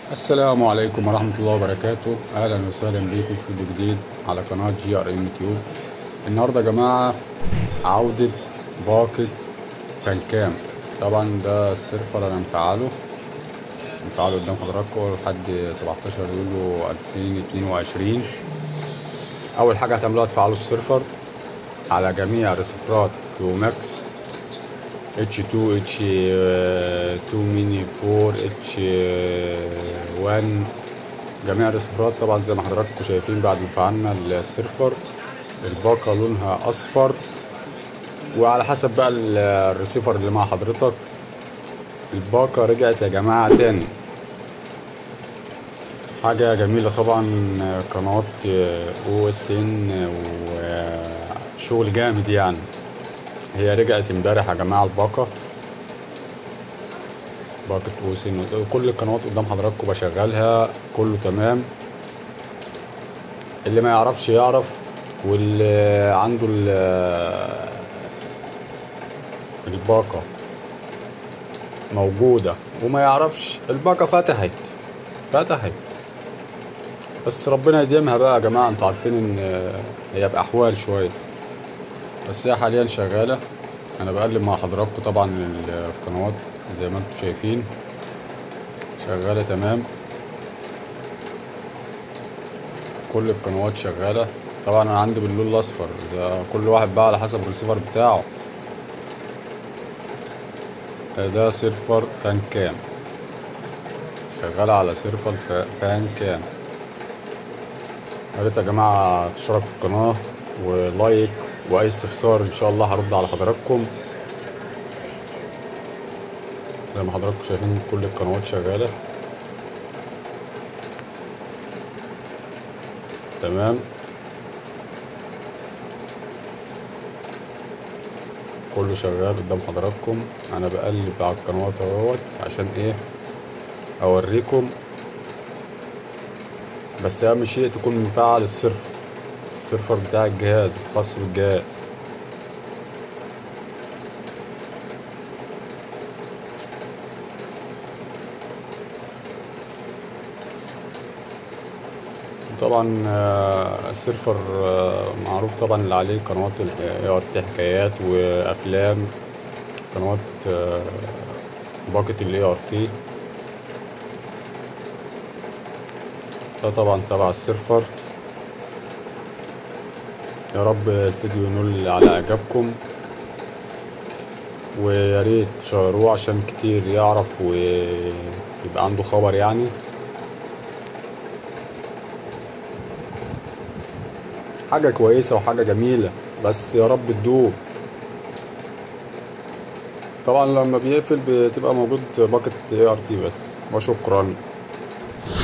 السلام عليكم ورحمة الله وبركاته أهلا وسهلا بيكم في فيديو جديد على قناة جي ار ام تيوب النهاردة يا جماعة عودة باقة فانكام طبعا ده السيرفر أنا مفعله مفعله قدام حضراتكم لحد 17 يوليو 2022 أول حاجة هتعملوها تفعلوا السيرفر على جميع ريسيفرات كيوماكس اتش 2 اتش 2 ميني 4 اتش 1 جميع الريسيفرات طبعا زي ما حضراتكم شايفين بعد ما فعلنا السيرفر الباقة لونها اصفر وعلى حسب بقى الريسيفر اللي مع حضرتك الباقة رجعت يا جماعة تاني حاجة جميلة طبعا قناة او اس ان وشغل جامد يعني هي رجعت امبارح يا جماعة الباقة باقة اوسن كل القنوات قدام حضراتكم بشغلها كله تمام اللي ما يعرفش يعرف واللي عنده الباقة موجودة وما يعرفش الباقة فتحت فتحت بس ربنا يديمها بقى يا جماعة انتوا عارفين ان هي بأحوال شوية بس هي حاليا شغالة انا بقلب مع حضراتكم طبعا القنوات زي ما انتم شايفين شغالة تمام كل القنوات شغالة طبعا انا عندي باللون الاصفر ده كل واحد بقى على حسب الريسيفر بتاعه ده سيرفر فان كام شغالة على سيرفر فان كام يا ريت يا جماعة تشتركوا في القناة ولايك واي استفسار ان شاء الله هرد على حضراتكم زي ما حضراتكم شايفين كل القنوات شغالة تمام كله شغال قدام حضراتكم انا بقلب على القنوات اهوت عشان ايه اوريكم بس اهم شيء تكون مفعل السيرفر السيرفر بتاع الجهاز الخاص بالجهاز طبعا السيرفر معروف طبعا اللي عليه قنوات الاي ار تي حكايات وافلام قنوات باقة الاي ار تي ده طبعا تبع السيرفر يا رب الفيديو ينول على اعجابكم ويا ريت تشيروه عشان كتير يعرف ويبقى عنده خبر يعني حاجة كويسة وحاجة جميلة بس يا رب تدوم طبعا لما بيقفل بتبقى موجود باقة اي ار تي بس وشكرا